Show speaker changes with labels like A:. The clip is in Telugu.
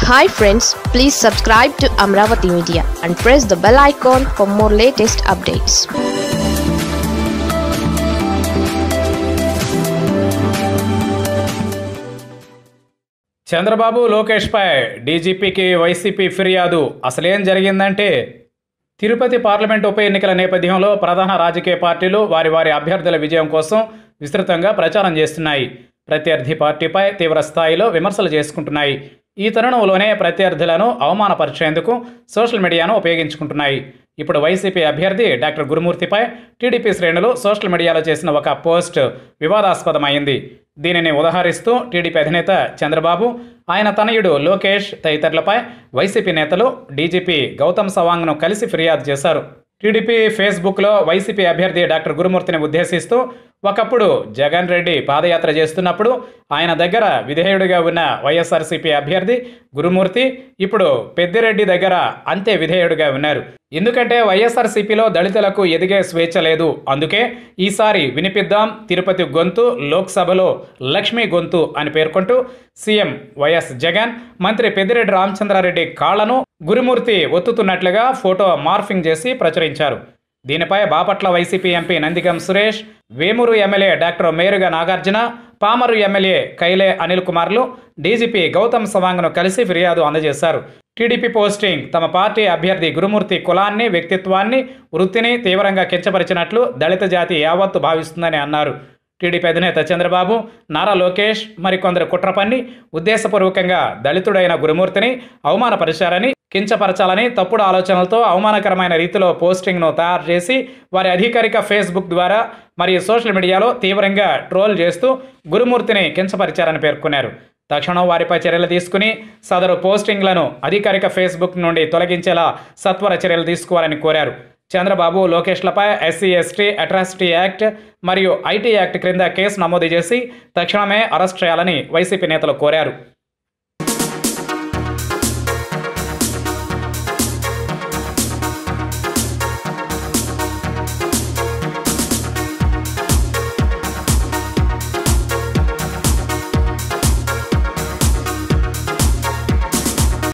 A: hi friends please subscribe to Amaravati media and press the bell icon for more latest updates
B: Chandrababu లోకేష్పై డీజీపీకి వైసీపీ ఫిర్యాదు అసలేం జరిగిందంటే తిరుపతి పార్లమెంట్ ఉప ఎన్నికల నేపథ్యంలో ప్రధాన రాజకీయ పార్టీలు వారి వారి అభ్యర్థుల విజయం కోసం విస్తృతంగా ప్రచారం చేస్తున్నాయి ప్రత్యర్థి పార్టీపై తీవ్ర స్థాయిలో విమర్శలు చేసుకుంటున్నాయి ఈ తరుణంలోనే ప్రత్యర్థులను అవమానపరిచేందుకు సోషల్ మీడియాను ఉపయోగించుకుంటున్నాయి ఇప్పుడు వైసీపీ అభ్యర్థి డాక్టర్ గురుమూర్తిపై టీడీపీ శ్రేణులు సోషల్ మీడియాలో చేసిన ఒక పోస్ట్ వివాదాస్పదమైంది దీనిని ఉదహరిస్తూ టీడీపీ అధినేత చంద్రబాబు ఆయన తనయుడు లోకేష్ తదితరులపై వైసీపీ నేతలు డీజీపీ గౌతమ్ సవాంగ్ను కలిసి ఫిర్యాదు చేశారు టీడీపీ ఫేస్బుక్లో వైసీపీ అభ్యర్థి డాక్టర్ గురుమూర్తిని ఉద్దేశిస్తూ ఒకప్పుడు జగన్ రెడ్డి పాదయాత్ర చేస్తున్నప్పుడు ఆయన దగ్గర విధేయుడిగా ఉన్న వైఎస్ఆర్సీపీ అభ్యర్థి గురుమూర్తి ఇప్పుడు పెద్దిరెడ్డి దగ్గర అంతే విధేయుడిగా ఉన్నారు ఎందుకంటే వైఎస్ఆర్సీపీలో దళితులకు ఎదిగే స్వేచ్ఛ లేదు అందుకే ఈసారి వినిపిద్దాం తిరుపతి గొంతు లోక్సభలో లక్ష్మీ గొంతు అని పేర్కొంటూ సీఎం వైఎస్ జగన్ మంత్రి పెద్దిరెడ్డి రామచంద్రారెడ్డి కాళ్లను గురుమూర్తి ఒత్తుతున్నట్లుగా ఫోటో మార్ఫింగ్ చేసి ప్రచురించారు దీనిపై Bapatla YCP MP Nandigam Suresh Vemuru MLA doctor Meruga Nagarjuna Pamarru MLA Kaile Anil కుమార్లు డీజీపీ గౌతమ్ సవాంగ్ను కలిసి ఫిర్యాదు అందజేశారు టీడీపీ పోస్టింగ్ తమ పార్టీ అభ్యర్థి గురుమూర్తి కులాన్ని వ్యక్తిత్వాన్ని వృత్తిని తీవ్రంగా కించపరిచినట్లు దళిత జాతి యావత్తు భావిస్తుందని అన్నారు టీడీపీ అధినేత చంద్రబాబు నారా లోకేష్ మరికొందరు కుట్ర పన్ని ఉద్దేశపూర్వకంగా దళితుడైన గురుమూర్తిని అవమానపరిచారని కించపరచాలని తప్పుడు ఆలోచనలతో అవమానకరమైన రీతిలో పోస్టింగ్ను తయారు చేసి వారి అధికారిక ఫేస్బుక్ ద్వారా మరియు సోషల్ మీడియాలో తీవ్రంగా ట్రోల్ చేస్తూ గురుమూర్తిని కించపరిచారని పేర్కొన్నారు తక్షణం వారిపై చర్యలు తీసుకుని సదరు పోస్టింగ్లను అధికారిక ఫేస్బుక్ నుండి తొలగించేలా సత్వర చర్యలు తీసుకోవాలని కోరారు చంద్రబాబు లోకేష్లపై ఎస్సీ ఎస్టీ అట్రాసిటీ యాక్ట్ మరియు ఐటీ యాక్ట్ క్రింద కేసు నమోదు చేసి తక్షణమే అరెస్ట్ చేయాలని వైసీపీ నేతలు కోరారు